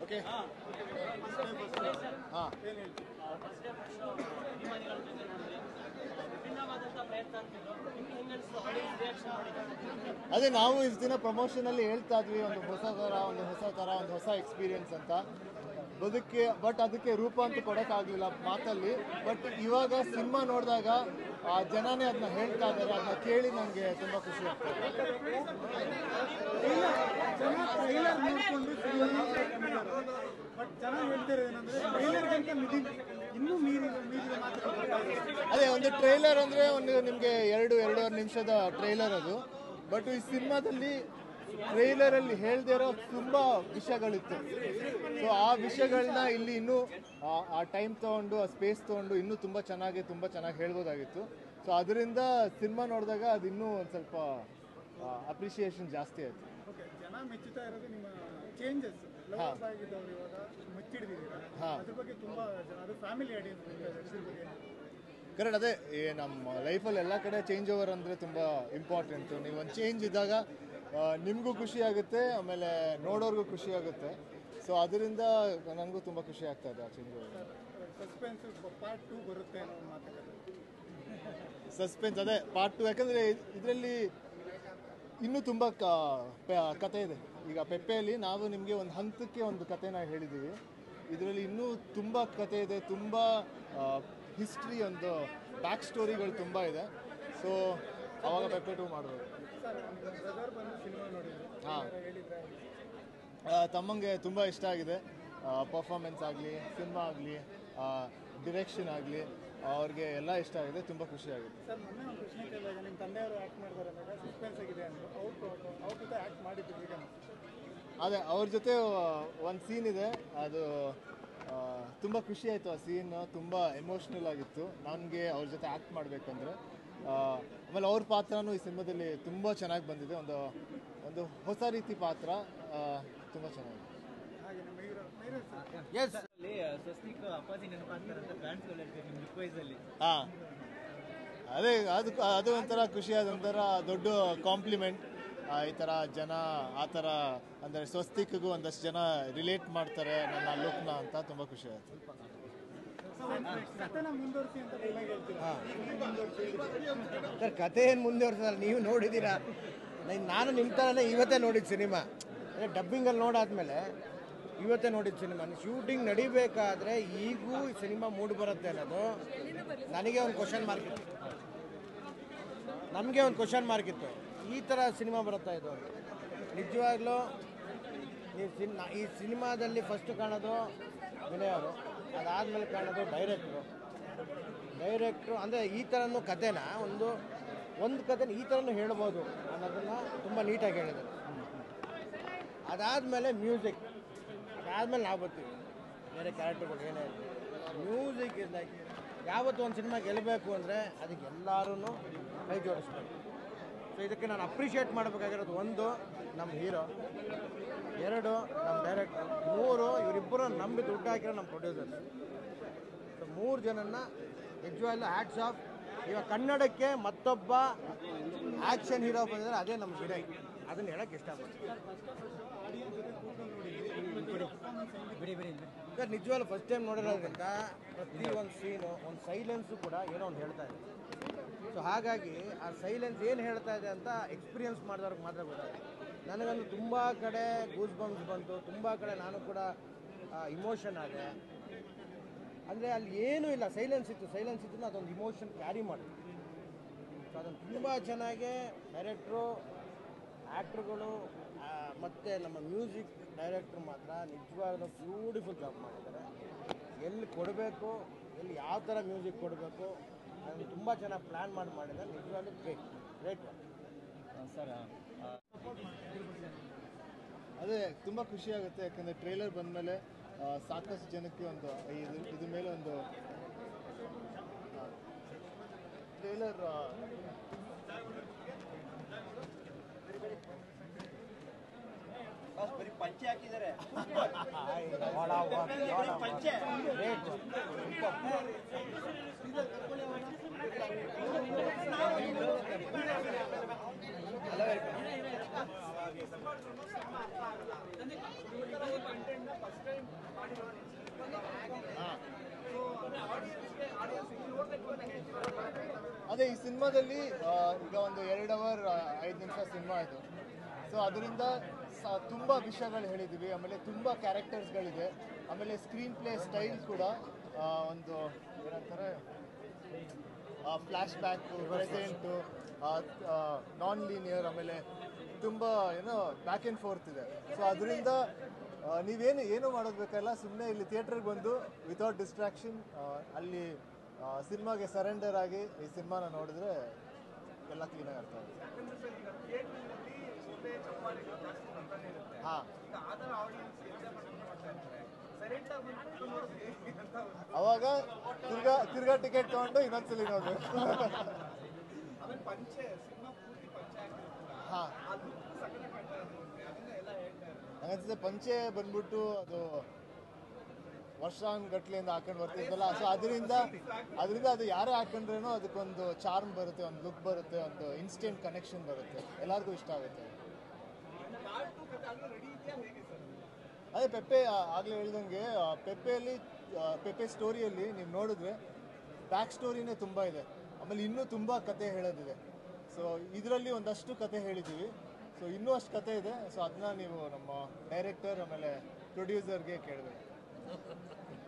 Okay ಹಾಂ ಅದೇ ನಾವು ಇಷ್ಟು ದಿನ ಪ್ರಮೋಷನಲ್ಲಿ ಹೇಳ್ತಾ ಇದ್ವಿ ಒಂದು ಹೊಸ ಥರ ಒಂದು ಹೊಸ ಥರ ಒಂದು ಹೊಸ ಎಕ್ಸ್ಪೀರಿಯನ್ಸ್ ಅಂತ ಬದುಕ್ಕೆ ಬಟ್ ಅದಕ್ಕೆ ರೂಪ ಅಂತ ಕೊಡೋಕ್ಕಾಗಲಿಲ್ಲ ಮಾತಲ್ಲಿ ಬಟ್ ಇವಾಗ ಸಿನಿಮಾ ನೋಡಿದಾಗ ಆ ಜನನೇ ಅದನ್ನ ಹೇಳ್ತಾ ಇದ್ದಾರೆ ಅದನ್ನ ಕೇಳಿ ನನಗೆ ತುಂಬ ಖುಷಿ ಆಗ್ತದೆ ಜನ ಟ್ರೈಲರ್ ನೋಡ್ಕೊಂಡು ಬಟ್ ಜನ ಹೇಳ್ತಿರೋದು ಏನಂದ್ರೆ ಟ್ರೈಲರ್ಗಿಂತ ಮಿಡಿ ಇನ್ನೂ ಮೀರಿದ ಮೀರಿದ ಮಾತುಗಳು ಬರ್ತಾ ಇದೆ. ಅದೇ ಒಂದು ಟ್ರೈಲರ್ ಅಂದರೆ ಒಂದು ನಿಮಗೆ ಎರಡು ಎರಡೂವರೆ ನಿಮಿಷದ ಟ್ರೈಲರ್ ಅದು ಬಟ್ ಈ ಸಿನಿಮಾದಲ್ಲಿ ಟ್ರೈಲರಲ್ಲಿ ಹೇಳ್ದೇ ಇರೋ ತುಂಬ ವಿಷಯಗಳಿತ್ತು ಸೊ ಆ ವಿಷಯಗಳನ್ನ ಇಲ್ಲಿ ಇನ್ನೂ ಆ- ಆ ಟೈಮ್ ತೊಗೊಂಡು ಆ ಸ್ಪೇಸ್ ತೊಗೊಂಡು ಇನ್ನೂ ತುಂಬ ಚೆನ್ನಾಗಿ ತುಂಬ ಚೆನ್ನಾಗಿ ಹೇಳ್ಬೋದಾಗಿತ್ತು ಸೊ ಅದರಿಂದ ಸಿನಿಮಾ ನೋಡಿದಾಗ ಅದು ಇನ್ನೂ ಒಂದು ಸ್ವಲ್ಪ ಅಪ್ರಿಷಿಯೇಷನ್ ಜಾಸ್ತಿ ಆಯಿತು ಓಕೆ ಜನ ಮೆಚ್ಚುತ್ತಾ ಇರೋದು ನಿಮ್ಮ ಚೇಂಜಸ್ ಲವರ್ಸ್ ಆಗಿದ್ದವ್ರು ಇವಾಗ ಮುಚ್ಚಿಡ್ದಿದ್ದೀರಾ ಹಾ. ಅದ್ರ ಬಗ್ಗೆ ತುಂಬಾ ಜನ ಅದು ಫ್ಯಾಮಿಲಿ ಆಡಿಯನ್ಸ್ ಇದ್ರ ಬಗ್ಗೆ ಕರೆಕ್ಟ್ ಅದೇ ಏ ನಮ್ಮ ಲೈಫಲ್ಲಿ ಎಲ್ಲ ಕಡೆ ಚೇಂಜ್ ಓವರ್ ಅಂದರೆ ತುಂಬ ಇಂಪಾರ್ಟೆಂಟು ನೀವು ಒಂದು ಚೇಂಜ್ ಇದ್ದಾಗ ನಿಮಗೂ ಖುಷಿ ಆಗುತ್ತೆ ಆಮೇಲೆ ನೋಡೋರ್ಗೂ ಖುಷಿ ಆಗುತ್ತೆ ಸೊ ಅದರಿಂದ ನನಗೂ ತುಂಬ ಖುಷಿ ಆಗ್ತಾ ಇದೆ ಆ change over suspense part two ಬರುತ್ತೆ ಅನ್ನೋ ಒಂದು ಮಾತುಕತೆ ಸಸ್ಪೆನ್ಸ್ ಅದೇ ಪಾರ್ಟ್ ಟು ಯಾಕಂದರೆ ಇದರಲ್ಲಿ ಇನ್ನೂ ತುಂಬ ಕತೆ ಇದೆ ಈಗ ಪೆಪ್ಪೆಯಲ್ಲಿ ನಾವು ನಿಮಗೆ ಒಂದು ಹಂತಕ್ಕೆ ಒಂದು ಕತೆನ ಹೇಳಿದ್ದೀವಿ ಇದರಲ್ಲಿ ಇನ್ನೂ ತುಂಬ ಕತೆ ಇದೆ ತುಂಬ ಹಿಸ್ಟ್ರಿ ಒಂದು ಬ್ಯಾಕ್ ಸ್ಟೋರಿಗಳು ತುಂಬ ಇದೆ ಸೊ ಅವಾಗ ಪೆಪ್ಪೆ ಟು ಮಾಡ್ಬೋದು ಸರ್ ಬ್ರದರ್ ಬಂದು ಸಿನಿಮಾ ನೋಡಿದ್ರು ಹಾಂ ಹೇಳಿದ್ರೆ ತಮ್ಮಂಗೆ ತುಂಬ ಇಷ್ಟ ಆಗಿದೆ ಪರ್ಫಾರ್ಮೆನ್ಸ್ ಆಗಲಿ ಸಿನಿಮಾ ಆಗಲಿ ಡಿರೆಕ್ಷನ್ ಆಗಲಿ ಅವ್ರಿಗೆ ಎಲ್ಲ ಇಷ್ಟ ಆಗಿದೆ ತುಂಬ ಖುಷಿ ಆಗಿದೆ ಸರ್ ಮೊನ್ನೆ ಒಂದು ಪ್ರಶ್ನೆ ಕೇಳಿದಾಗ ನಿಮ್ಮ ತಂದೆಯವರು ಆ್ಯಕ್ಟ್ ಮಾಡ್ತಾರೆ ಅಂದಾಗ ಸಸ್ಪೆನ್ಸ್ ಆಗಿದೆ ಅಂದರು ಅವ್ರು ಅವ್ರ ಜೊತೆ ಆ್ಯಕ್ಟ್ ಮಾಡಿದ್ರು ಈಗ ಅದೇ ಅವ್ರ ಜೊತೆ ಒಂದು ಸೀನ್ ಇದೆ ಅದು ತುಂಬ ಖುಷಿ ಆಯಿತು ಆ ಸೀನ್ ತುಂಬ ಎಮೋಷ್ನಲ್ ಆಗಿತ್ತು ನನಗೆ ಅವ್ರ ಜೊತೆ ಆ್ಯಕ್ಟ್ ಮಾಡಬೇಕಂದ್ರೆ ಆಮೇಲೆ ಅವ್ರ ಪಾತ್ರನೂ ಈ ಸಿನಿಮಾದಲ್ಲಿ ತುಂಬ ಚೆನ್ನಾಗಿ ಬಂದಿದೆ ಒಂದು ಒಂದು ಹೊಸ ರೀತಿ ಪಾತ್ರ ತುಂಬ ಚೆನ್ನಾಗಿದೆ ಹಾಗೆ ನಮ್ಮ ಹೀರೋ ಹೀರೋ ಸರ್ ಎಸ್ ಅಲ್ಲಿ ಸ್ವಸ್ತಿಕ್ ಅಪ್ಪಾಜಿ ನೆನಪಾಗ್ತಾರೆ ಅಂತ ಫ್ಯಾನ್ಸ್ ಹೇಳ್ತೀವಿ ನಿಮ್ಮ ರಿಕ್ವೈಸ್ ಅಲ್ಲಿ ಹಾಂ ಅದೇ ಅದು ಅದು ಒಂಥರ ಖುಷಿಯಾದ ಒಂಥರ ದೊಡ್ಡ ಕಾಂಪ್ಲಿಮೆಂಟ್ ಈ ಥರ ಜನ ಆ ಥರ ಅಂದರೆ ಸ್ವಸ್ತಿಕ್ಗೂ ಒಂದಷ್ಟು ಜನ ರಿಲೇಟ್ ಮಾಡ್ತಾರೆ ನನ್ನ ಲುಕ್ನ ಅಂತ ತುಂಬ ಖುಷಿ ಆಯಿತು ಕಥೆನ ಮುಂದುವರಿಸಿ ಅಂತ ಡೈಲಾಗ್ ಹೇಳ್ತೀರಾ ಮುಂದುವರಿಸಿ ಸರ್ ಕತೆ ಏನು ಮುಂದುವರ್ಸಲ್ಲ ನೀವು ನೋಡಿದ್ದೀರಾ ನೈ- ನಾನು ನಿಮ್ಮ ಥರನೇ ಇವತ್ತೇ ನೋಡಿದ್ದು ಸಿನಿಮಾ ಅಂದರೆ ಡಬ್ಬಿಂಗಲ್ಲಿ ನೋಡಾದ್ಮೇಲೆ ಇವತ್ತೇ ನೋಡಿದ್ದು ಸಿನಿಮಾ ಶೂಟಿಂಗ್ ನಡಿಬೇಕಾದ್ರೆ ಈಗೂ ಈ ಸಿನಿಮಾ ಮೂಡ್ ಬರುತ್ತೆ ಅನ್ನೋದು ನನಗೆ ಒಂದು ಕ್ವಶನ್ ಮಾರ್ಕ್ ಇತ್ತು ನಮಗೆ ಒಂದು ಕ್ವಶನ್ ಮಾರ್ಕ್ ಇತ್ತು ಈ ಥರ ಸಿನಿಮಾ ಬರುತ್ತಾ ಇದು ನಿಜವಾಗ್ಲೂ ನೀವು ಸಿನ್ ಈ ಸಿನಿಮಾದಲ್ಲಿ ಫಸ್ಟ್ ಕಾಣೋದು ವಿನಯ್ ಅವರು ಅದಾದಮೇಲೆ ಕಾಣೋದು ಡೈರೆಕ್ಟ್ರು ಡೈರೆಕ್ಟ್ರು ಅಂದರೆ ಈ ಥರನೂ ಕತೆನ ಒಂದು ಒಂದು ಕತೆನ ಈ ಥರನೂ ಹೇಳ್ಬೋದು ಅನ್ನೋದನ್ನು ತುಂಬ ನೀಟಾಗಿ ಹೇಳಿದರು ಅದಾದಮೇಲೆ ಮ್ಯೂಸಿಕ್ ಅದಾದಮೇಲೆ ನಾವು ಬರ್ತೀವಿ ಬೇರೆ ಕ್ಯಾರೆಕ್ಟರ್ಗಳು ಏನೇ ಇರಲಿ ಮ್ಯೂಸಿಕ್ ಇಸ್ ಲೈಕ್ ಯಾವತ್ತು ಒಂದು ಸಿನಿಮಾ ಗೆಲ್ಲಬೇಕು ಅಂದರೆ ಅದಕ್ಕೆ ಎಲ್ಲರೂ ಕೈ ಜೋಡಿಸ್ಬೇಕು ಸೊ ಇದಕ್ಕೆ ನಾನು ಅಪ್ರಿಷಿಯೇಟ್ ಮಾಡಬೇಕಾಗಿರೋದು ಒಂದು ನಮ್ಮ ಹೀರೋ ಎರಡು ನಮ್ಮ ಡೈರೆಕ್ಟರ್ ಮೂರು ಇವರಿಬ್ಬರು ನಂಬಿ ದುಡ್ಡು ಹಾಕಿರೋ ನಮ್ಮ ಪ್ರೊಡ್ಯೂಸರ್ಸ್ ಸೊ ಮೂರು ಜನನ್ನ ನಿಜವಾಗ್ಲೂ ಹ್ಯಾಟ್ಸ್ ಆಫ್ ಇವಾಗ ಕನ್ನಡಕ್ಕೆ ಮತ್ತೊಬ್ಬ ಆ್ಯಕ್ಷನ್ ಹೀರೋ ಬಂದರೆ ಅದೇ ನಮ್ಮ ವಿನಯ್ ಅದನ್ನು ಹೇಳಕ್ಕೆ ಇಷ್ಟಪಡ್ತೀನಿ ಬಿಡಿ ಬಿಡಿ ಸರ್ ನಿಜವಾಗ್ಲೂ ಫಸ್ಟ್ ಟೈಮ್ ನೋಡಿರೋದ್ರಿಂದ ಪ್ರತಿ ಒಂದು ಸೀನು ಒಂದು ಸೈಲೆನ್ಸು ಕೂಡ ಏನೋ ಒಂದು ಹೇಳ್ತಾ ಇದೆ ಸೊ ಹಾಗಾಗಿ ಆ ಸೈಲೆನ್ಸ್ ಏನು ಹೇಳ್ತಾ ಇದೆ ಅಂತ ಎಕ್ಸ್ಪೀರಿಯನ್ಸ್ ಮಾಡಿದವ್ರಿಗೆ ಮಾತ್ರ ಗೊತ್ತಾಗುತ್ತೆ ನನಗಂದು ತುಂಬ ಕಡೆ ಗೂಸ್ ಬಂಪ್ಸ್ ಬಂತು ತುಂಬ ಕಡೆ ನಾನು ಕೂಡ ಇಮೋಷನ್ ಆದೆ ಅಂದರೆ ಅಲ್ಲಿ ಏನೂ ಇಲ್ಲ ಸೈಲೆನ್ಸ್ ಇತ್ತು ಸೈಲೆನ್ಸ್ ಇತ್ತು ಅದೊಂದು ಇಮೋಷನ್ ಕ್ಯಾರಿ ಮಾಡಿದೆ ಸೊ ಅದನ್ನು ತುಂಬ ಚೆನ್ನಾಗಿ ಡೈರೆಕ್ಟ್ರು ಆ್ಯಕ್ಟ್ರುಗಳು ಮತ್ತು ನಮ್ಮ ಮ್ಯೂಸಿಕ್ ಡೈರೆಕ್ಟ್ರು ಮಾತ್ರ ನಿಜವಾಗ್ಲೂ ಬ್ಯೂಟಿಫುಲ್ ಜಾಬ್ ಮಾಡಿದ್ದಾರೆ ಎಲ್ಲಿ ಕೊಡಬೇಕು ಎಲ್ಲಿ ಯಾವ ಥರ ಮ್ಯೂಸಿಕ್ ಕೊಡಬೇಕು ಅದನ್ನು ತುಂಬ ಚೆನ್ನಾಗಿ ಪ್ಲ್ಯಾನ್ ಮಾಡಿ ಮಾಡಿದ್ದಾರೆ ನಿಜವಾಗ್ಲೂ ಗ್ರೇಟ್ ಗ್ರೇಟ್ ಸರ್ ಅದೇ ತುಂಬ ಖುಷಿ ಆಗುತ್ತೆ ಯಾಕಂದರೆ ಟ್ರೇಲರ್ ಬಂದಮೇಲೆ ಸಾಕಷ್ಟು ಜನಕ್ಕೆ ಒಂದು ಇದು ಇದ್ರ ಮೇಲೆ ಒಂದು ಟ್ರೇಲರ್ ಬರೀ ಪಂಚೆ ಹಾಕಿದ್ದಾರೆ ಪಂಚೆ ಗ್ರೇಟ್ ಅದೇ ಈ ಸಿನಿಮಾದಲ್ಲಿ ಆ, ಈಗ ಒಂದು ಎರಡು ಅವರ್ ಐದು ನಿಮಿಷ ಸಿನಿಮಾ ಇದು ಸೊ ಅದರಿಂದ ಸ- ತುಂಬ ವಿಷಯಗಳು ಹೇಳಿದ್ದೀವಿ ಆಮೇಲೆ ತುಂಬ ಕ್ಯಾರೆಕ್ಟರ್ಸ್ಗಳಿದೆ ಆಮೇಲೆ ಸ್ಕ್ರೀನ್ ಪ್ಲೇ ಸ್ಟೈಲ್ ಕೂಡ ಆ, ಒಂದು ಏನಂತಾರೆ flash back present non linear ಆಮೇಲೆ ತುಂಬ ಏನೋ ಬ್ಯಾಕ್ ಆ್ಯಂಡ್ ಫೋರ್ತ್ ಇದೆ ಸೊ ಅದರಿಂದ ನೀವೇನು ಏನು ಮಾಡೋದು ಬೇಕಲ್ಲ ಸುಮ್ಮನೆ ಇಲ್ಲಿ ಥಿಯೇಟ್ರಿಗೆ ಬಂದು ವಿತೌಟ್ ಡಿಸ್ಟ್ರಾಕ್ಷನ್ ಅಲ್ಲಿ ಸಿನಿಮಾಗೆ ಸರೆಂಡರ್ ಆಗಿ ಈ ಸಿನಿಮಾನ ನೋಡಿದ್ರೆ ಎಲ್ಲ ಕ್ಲೀನಾಗಿ ಅರ್ಥ ಆಗುತ್ತೆ ಹಾಂ ಅವಾಗ ತಿರ್ಗಾ ತಿರ್ಗಾ ಟಿಕೆಟ್ ತಗೊಂಡು ಇನ್ನೊಂದ್ಸಲಿ ನೋಡ್ಬೇಕು ಹಾ ನಂಗನ್ಸುತ್ತೆ ಪಂಚೆ ಬಂದ್ಬಿಟ್ಟು ಅದು ವರ್ಷಾನ್ಗಟ್ಲೆಯಿಂದ ಹಾಕೊಂಡು ಬರ್ತಿದ್ದಲ್ಲ ಸೊ ಅದರಿಂದ ಅದರಿಂದ ಅದು ಯಾರೇ ಹಾಕೊಂಡ್ರೇನೋ ಅದಕ್ಕೊಂದು ಚಾರ್ಮ್ ಬರುತ್ತೆ ಒಂದು ಲುಕ್ ಬರುತ್ತೆ ಒಂದು ಇನ್ಸ್ಟೆಂಟ್ ಕನೆಕ್ಷನ್ ಬರುತ್ತೆ ಎಲ್ಲರಿಗೂ ಇಷ್ಟ ಆಗುತ್ತೆ ಅದೇ ಪೆಪ್ಪೆ ಆ- ಆಗ್ಲೇ ಹೇಳ್ದಂಗೆ ಆ, ಪೆಪ್ಪೆಯಲ್ಲಿ ಆ, ಪೆಪ್ಪೆ ಸ್ಟೋರಿಯಲ್ಲಿ ನೀವು ನೋಡಿದ್ರೆ ಬ್ಯಾಕ್ ಸ್ಟೋರಿನೇ ತುಂಬ ಇದೆ ಆಮೇಲೆ ಇನ್ನೂ ತುಂಬ ಕತೆ ಹೇಳೋದಿದೆ ಸೊ ಇದರಲ್ಲಿ ಒಂದಷ್ಟು ಕತೆ ಹೇಳಿದ್ದೀವಿ ಸೊ ಇನ್ನೂ ಅಷ್ಟು ಕತೆ ಇದೆ ಸೊ ಅದನ್ನ ನೀವು ನಮ್ಮ ಡೈರೆಕ್ಟರ್ ಆಮೇಲೆ ಪ್ರೊಡ್ಯೂಸರ್ಗೆ ಕೇಳಬೇಕು